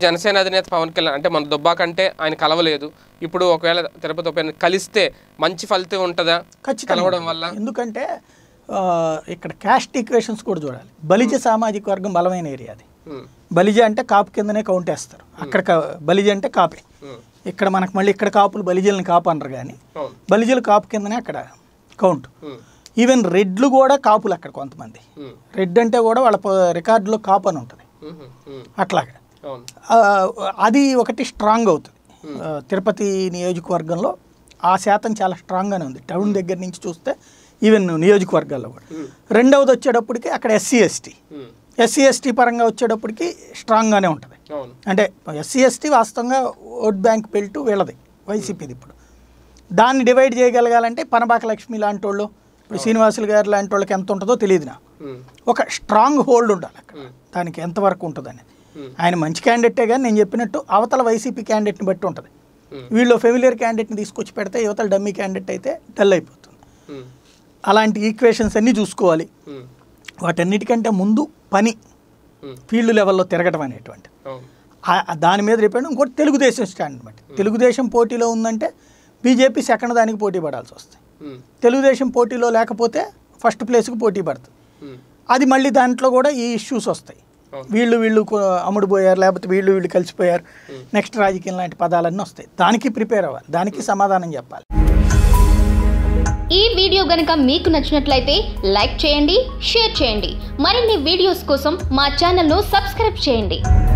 జనసేన అధినేత పవన్ కళ్యాణ్ అంటే మన దుబ్బాకంటే ఆయన కలవలేదు ఇప్పుడు ఒకవేళ తిరుపతి ఉప ఎన్నిక కలిస్తే మంచి ఫలితం ఉంటుందా ఖచ్చితంగా కలవడం వల్ల ఎందుకంటే ఆ, ఇక్కడ క్యాస్ట్ ఈక్వేషన్స్ కూడా చూడాలి బలిజ సామాజిక వర్గం బలమైన ఏరియా అది ఉమ్, బలిజ అంటే కాపు కిందనే కౌంట్ వేస్తారు అక్కడ కా- బలిజ అంటే కాపే ఉమ్, ఇక్కడ మనకు మళ్ళీ ఇక్కడ కాపులు బలిజలను కాపు అనరు కానీ అవును బలిజలు కాపు కిందనే అక్కడ కౌంట్ ఉమ్, ఈవెన్ రెడ్లు కూడా కాపులు అక్కడ కొంతమంది ఉమ్, రెడ్ అంటే కూడా వాళ్ళ ప- రికార్డులో కాపు అని ఉంటుంది ఉమ్, ఉమ్, అట్లాగా అవును ఆ, అది ఒకటి స్ట్రాంగ్ అవుతుంది ఆ, తిరుపతి నియోజకవర్గంలో ఆ శాతం చాలా స్ట్రాంగ్గానే ఉంది టౌన్ దగ్గర నుంచి చూస్తే ఈవెన్ నియోజకవర్గాల్లో కూడా ఉమ్, రెండవది వచ్చేటప్పటికి అక్కడ ఎస్సీ ఎస్టీ ఉమ్, ఎస్సీ ఎస్టీ పరంగా వచ్చేటప్పటికి స్ట్రాంగ్గానే ఉంటుంది అవును అంటే ఎస్సీ ఎస్టీ వాస్తవంగా ఓట్ బ్యాంక్ బెల్ట్ వీళ్ళది వైసీపీది ఇప్పుడు దాన్ని డివైడ్ చేయగలగాలంటే పనబాక లక్ష్మి లాంటి వాళ్ళు ఇప్పుడు శ్రీనివాసులు గారు లాంటి వాళ్ళకి ఎంత ఉంటుందో తెలియదు నాకు ఉమ్, ఒక స్ట్రాంగ్ హోల్డ్ ఉండాలి అక్కడ ఉమ్, దానికి ఎంతవరకు ఉంటుంది అనేది ఉమ్, ఆయన మంచి క్యాండిడేటే కానీ నేను చెప్పినట్టు అవతల వైసీపీ క్యాండిడేట్ని బట్టి ఉంటుంది ఉమ్, వీళ్ళు ఫెమిలియర్ క్యాండిడేట్ని తీసుకొచ్చి పెడితే యువతల డమ్మీ క్యాండిడేట్ అయితే డల్ అయిపోతుంది ఉమ్, అలాంటి ఈక్వేషన్స్ అన్నీ చూసుకోవాలి ఉమ్, వాటన్నిటికంటే ముందు పని ఉమ్, ఫీల్డ్ లెవెల్లో తిరగడం అనేటువంటి అవును ఆ- ఆ దాని మీద డిపెండ్ ఇంకోటి తెలుగుదేశం స్టాండ్ బట్టి తెలుగుదేశం పోటీలో ఉందంటే బీజేపీ సెకండ్ దానికి పోటీ పడాల్సి వస్తుంది ఉమ్, తెలుగుదేశం పోటీలో లేకపోతే ఫస్ట్ ప్లేస్కి పోటీ పడుతుంది ఉమ్, అది మళ్ళీ దాంట్లో కూడా ఈ ఇష్యూస్ వస్తాయి అవును. వీళ్ళు వీళ్ళు కొ- అమ్ముడుపోయారు లేకపోతే వీళ్ళు వీళ్ళు కలిసిపోయారు నెక్స్ట్ రాజకీయం లాంటి పదాలన్నీ వస్తాయి దానికి ప్రిపేర్ అవ్వాలి దానికి సమాధానం చెప్పాలి ఈ వీడియో గనుక మీకు నచ్చినట్లయితే లైక్ చేయండి షేర్ చేయండి మరిన్ని వీడియోస్ కోసం మా ఛానల్ను సబ్స్క్రైబ్ చేయండి